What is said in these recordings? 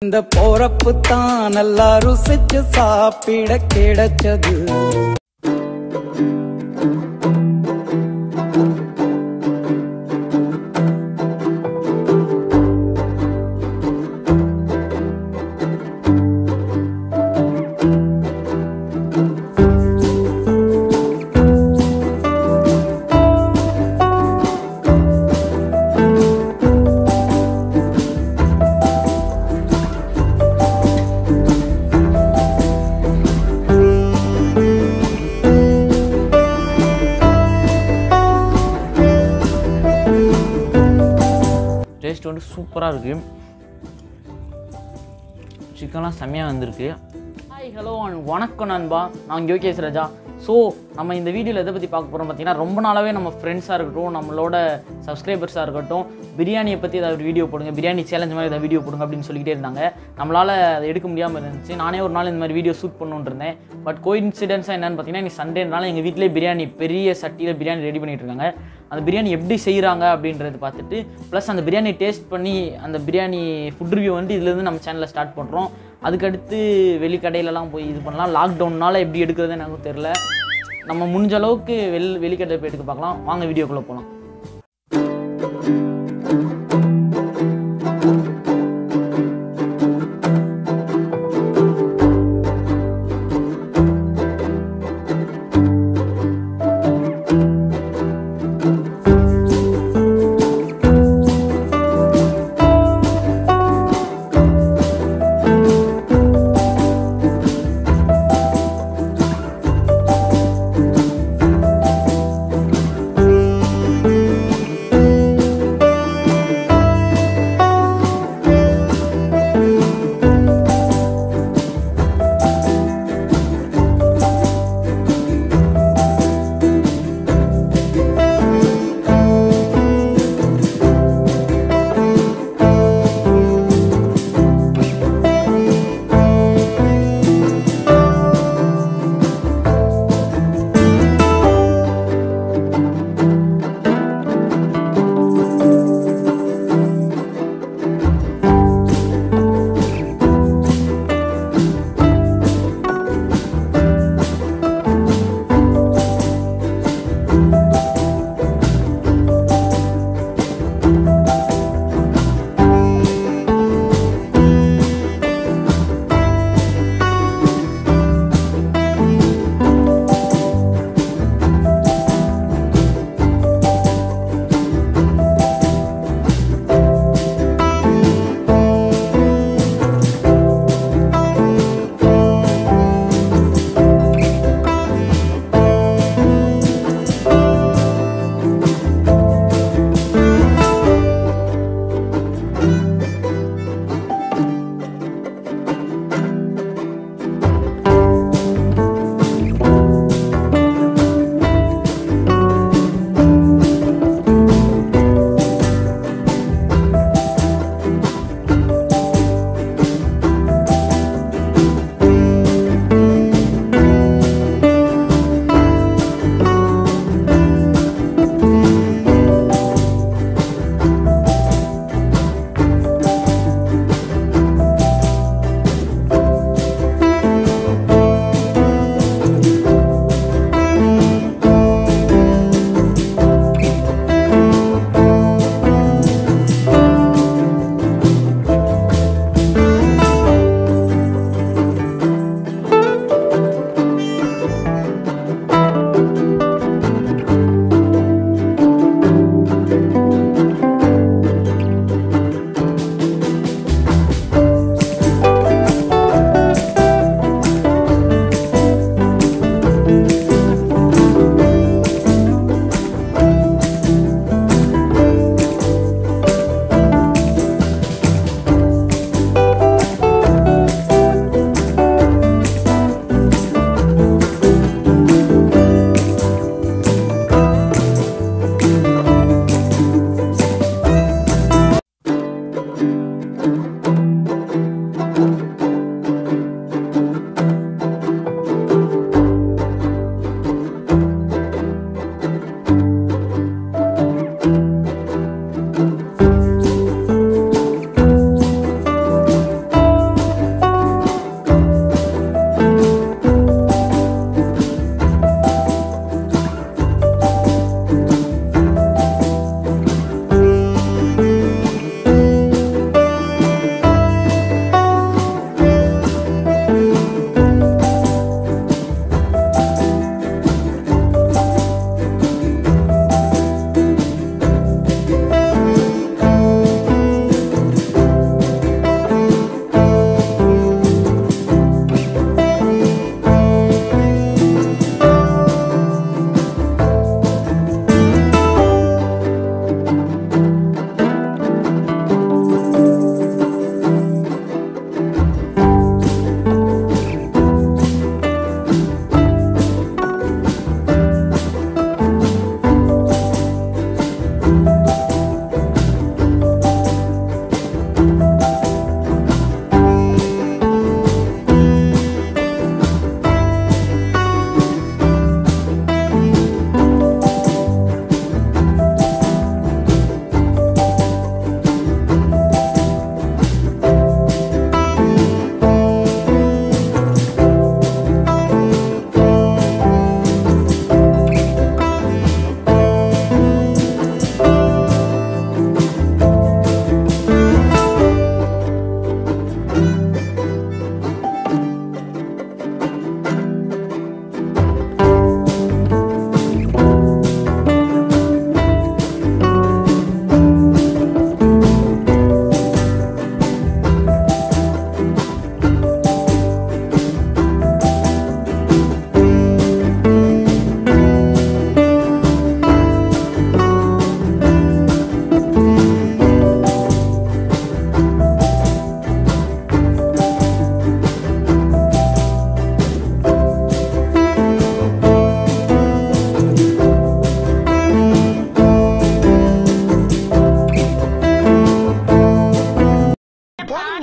இந்த போறப்பு தான் நல்லா ருசிச்சு சாப்பிட கிடைச்சது டேஸ்ட் வந்து சூப்பராக இருக்குது சிக்கன்லாம் செம்மையாக வந்திருக்கு ஹாய் ஹலோ வணக்கம் நண்பா நான் யோகேஷ் ராஜா ஸோ நம்ம இந்த வீடியோவில் எதை பற்றி பார்க்க போகிறோம் பார்த்தீங்கன்னா ரொம்ப நாளாகவே நம்ம ஃப்ரெண்ட்ஸாக இருக்கட்டும் நம்மளோட சப்ஸ்கிரைபர்ஸாக இருக்கட்டும் பிரியாணியை பற்றி ஏதாவது வீடியோ போடுங்க பிரியாணி சேலஞ்ச் மாதிரி ஏதாவது வீடியோ போடுங்க அப்படின்னு சொல்லிக்கிட்டே இருந்தாங்க நம்மளால் அதை எடுக்க முடியாமல் இருந்துச்சு நானே ஒரு நாள் இந்த மாதிரி வீடியோ ஷூட் பண்ணுன்னு இருந்தேன் பட் கோயின்சிடென்ஸாக என்னன்னு பார்த்தீங்கன்னா இன்னைக்கு சண்டேனால எங்கள் வீட்டிலே பிரியாணி பெரிய சட்டியில் பிரியாணி ரெடி பண்ணிட்டு இருக்காங்க அந்த பிரியாணி எப்படி செய்கிறாங்க அப்படின்றது பார்த்துட்டு ப்ளஸ் அந்த பிரியாணி டேஸ்ட் பண்ணி அந்த பிரியாணி ஃபுட் ரிவ்யூ வந்து இதுலேருந்து நம்ம சேனலில் ஸ்டார்ட் பண்ணுறோம் அதுக்கடுத்து வெளிக்கடையிலலாம் போய் இது பண்ணலாம் லாக்டவுன்னால எப்படி எடுக்கிறது எனக்கு தெரில நம்ம முடிஞ்ச அளவுக்கு வெள் வெளிக்கடை போய் எடுக்க பார்க்கலாம் வாங்க வீடியோக்குள்ளே போகலாம்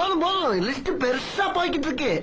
போதும் போதும் லிஸ்ட் பெருசா போய்கிட்டு இருக்கு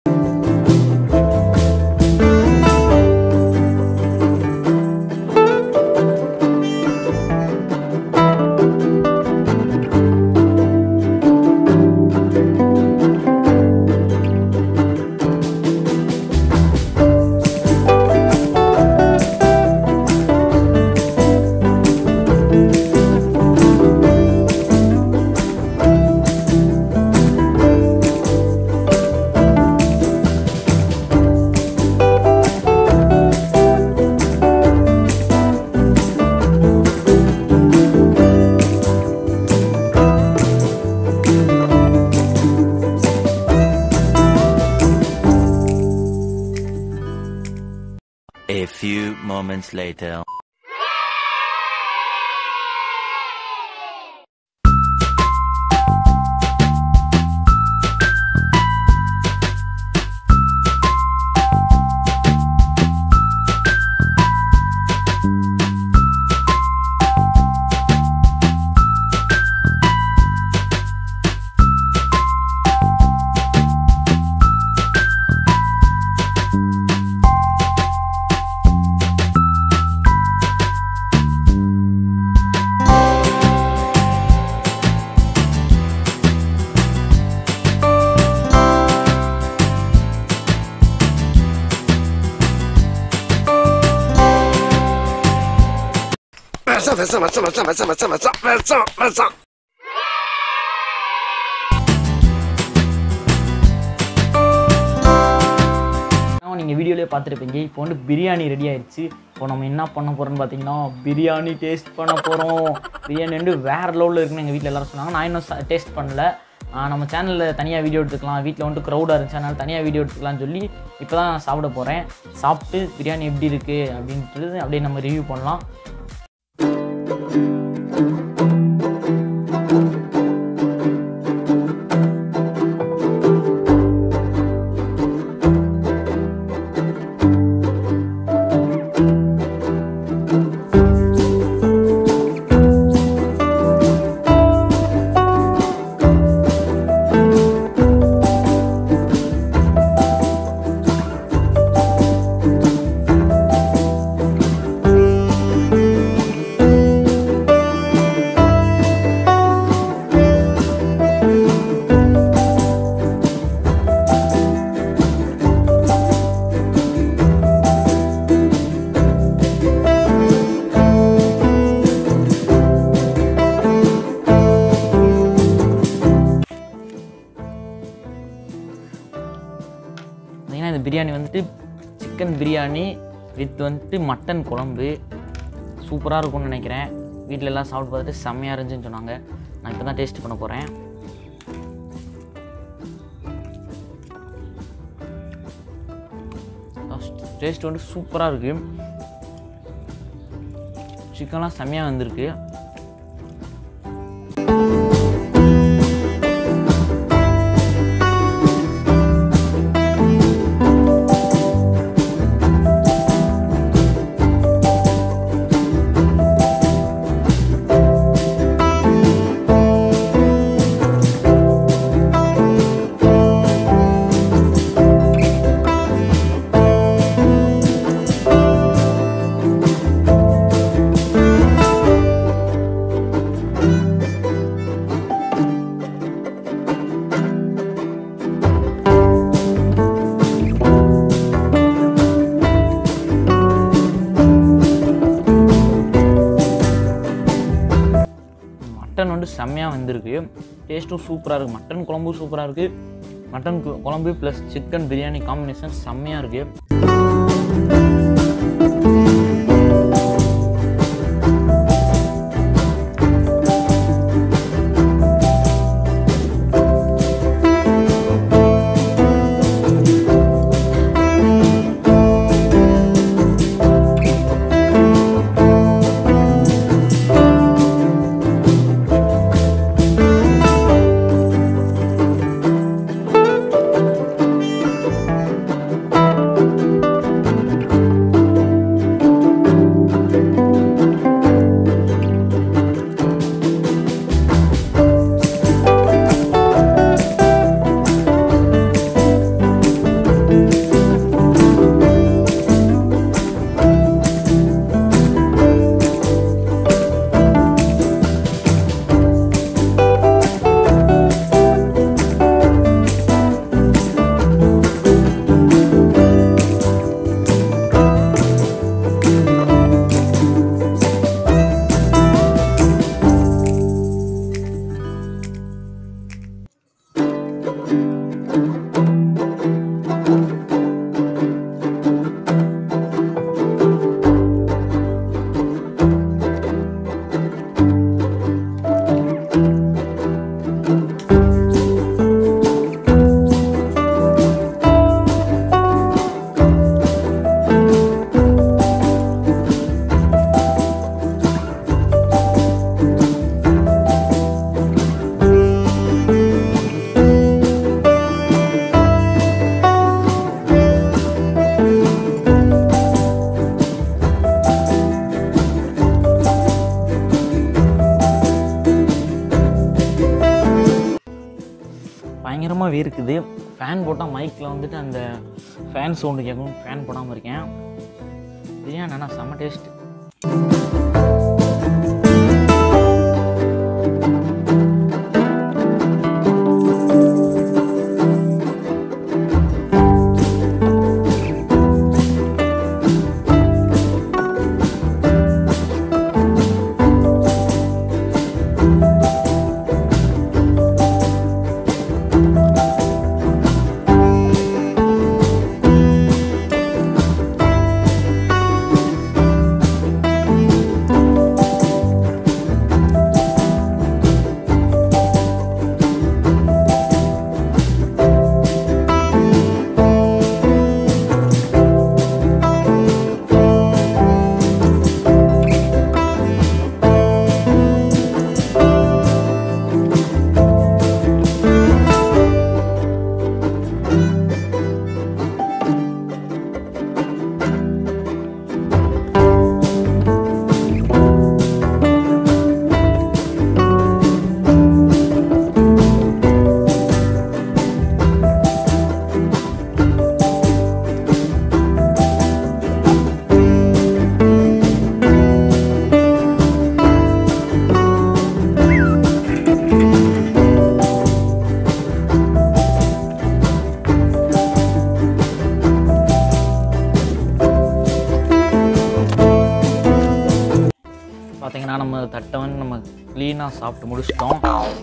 A few moments later. விஷம் விஷம் விஷம் விஷம் விஷம் விஷம் விஷம் விஷம் விஷம் நீங்கள் வீடியோலேயே பார்த்துருப்பீங்க இப்போ வந்து பிரியாணி ரெடி ஆயிடுச்சு இப்போ நம்ம என்ன பண்ண போகிறோம்னு பார்த்தீங்கன்னா பிரியாணி டேஸ்ட் பண்ண போகிறோம் பிரியாணி வந்து வேறு லெவலில் இருக்குன்னு எங்கள் வீட்டில் எல்லாரும் சொன்னாங்க நான் இன்னும் டேஸ்ட் பண்ணல ஆஹ் நம்ம சேனலில் தனியாக வீடியோ எடுத்துக்கலாம் வீட்டில் வந்துட்டு க்ரௌடாக இருந்துச்சு அதனால தனியாக வீடியோ எடுத்துக்கலாம்னு சொல்லி இப்போ தான் சாப்பிட போகிறேன் சாப்பிட்டு பிரியாணி எப்படி இருக்குது அப்படின்றது அப்படியே நம்ம ரிவ்யூ பண்ணலாம் பார்த்தீங்கன்னா இந்த பிரியாணி வந்துட்டு சிக்கன் பிரியாணி வித் வந்துட்டு மட்டன் குழம்பு சூப்பராக இருக்கும்னு நினைக்கிறேன் வீட்டில் எல்லாம் சாப்பிட்டு பார்த்துட்டு செம்மையாக இருந்துச்சுன்னு சொன்னாங்க நான் இப்போ தான் டேஸ்ட் பண்ண போகிறேன் டேஸ்ட் வந்து சூப்பராக இருக்குது சிக்கன்லாம் செம்மையாக வந்திருக்கு மட்டன் வந்து செம்மையாக வந்திருக்கு டேஸ்ட்டும் சூப்பராக இருக்குது மட்டன் குழம்பும் சூப்பராக இருக்குது மட்டன் கு- குழம்பு ப்ளஸ் சிக்கன் பிரியாணி காம்பினேஷன் செம்மையாக இருக்குது பயங்கரமாக வேர்க்குது ஃபேன் போட்டால் மைக்கில் வந்துட்டு அந்த ஃபேன் சவுண்டு கேட்கும் ஃபேன் போடாமல் இருக்கேன் பிரியாணி ஆனால் செம்ம டேஸ்ட் பார்த்தீங்கன்னா நம்ம தட்டை வந்து நம்ம க்ளீனாக சாப்பிட்டு முடிச்சிட்டோம்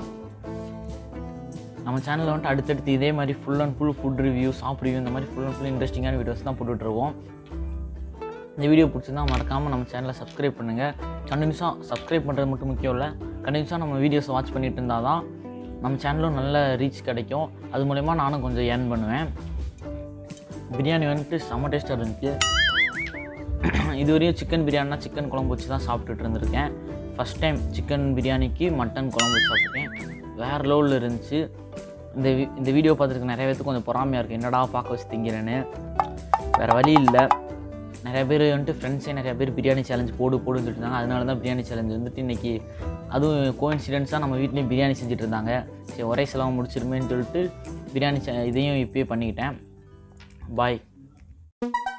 நம்ம சேனலில் வந்துட்டு அடுத்தடுத்து இதே மாதிரி full and full food review shop review இந்த மாதிரி ஃபுல் அண்ட் ஃபுல் இன்ட்ரெஸ்டிங்கான வீடியோஸ் தான் போட்டுட்ருக்கோம் இந்த வீடியோ பிடிச்சிருந்தா மறக்காமல் நம்ம சேனலை சப்ஸ்கிரைப் பண்ணுங்கள் கண்டினியூஸாக சப்ஸ்கிரைப் பண்ணுறது மட்டும் முக்கியம் இல்லை கண்டினியூஸாக நம்ம வீடியோஸை வாட்ச் பண்ணிட்டு இருந்தால் தான் நம்ம சேனலும் நல்ல ரீச் கிடைக்கும் அது மூலயமா நானும் கொஞ்சம் ஏர்ன் பண்ணுவேன் பிரியாணி வந்துட்டு செம்ம டேஸ்ட்டாக இருந்துச்சு இதுவரையும் சிக்கன் பிரியாணினா சிக்கன் குழம்பு வச்சு தான் சாப்பிட்டுட்டு இருந்திருக்கேன் ஃபஸ்ட் டைம் சிக்கன் பிரியாணிக்கு மட்டன் குழம்பு வச்சு சாப்பிட்டுருக்கேன் வேறு லெவலில் இருந்துச்சு இந்த வி- இந்த வீடியோ பார்த்துருக்கு நிறைய பேருக்கு கொஞ்சம் பொறாமையாக இருக்குது என்னடா பார்க்க வச்சு திங்கிறேன்னு வேறு வழி இல்லை நிறைய பேர் வந்துட்டு ஃப்ரெண்ட்ஸே நிறைய பேர் பிரியாணி சேலஞ்ச் போடு போடுன்னு சொல்லிட்டு இருந்தாங்க அதனால தான் பிரியாணி சேலஞ்ச் வந்துட்டு இன்றைக்கி அதுவும் கோயின்சிடென்ஸாக நம்ம வீட்லேயும் பிரியாணி செஞ்சுட்டு இருந்தாங்க சரி ஒரே செலவு முடிச்சிருமேன்னு சொல்லிட்டு பிரியாணி சே- இதையும் இப்பயே பண்ணிக்கிட்டேன் பாய்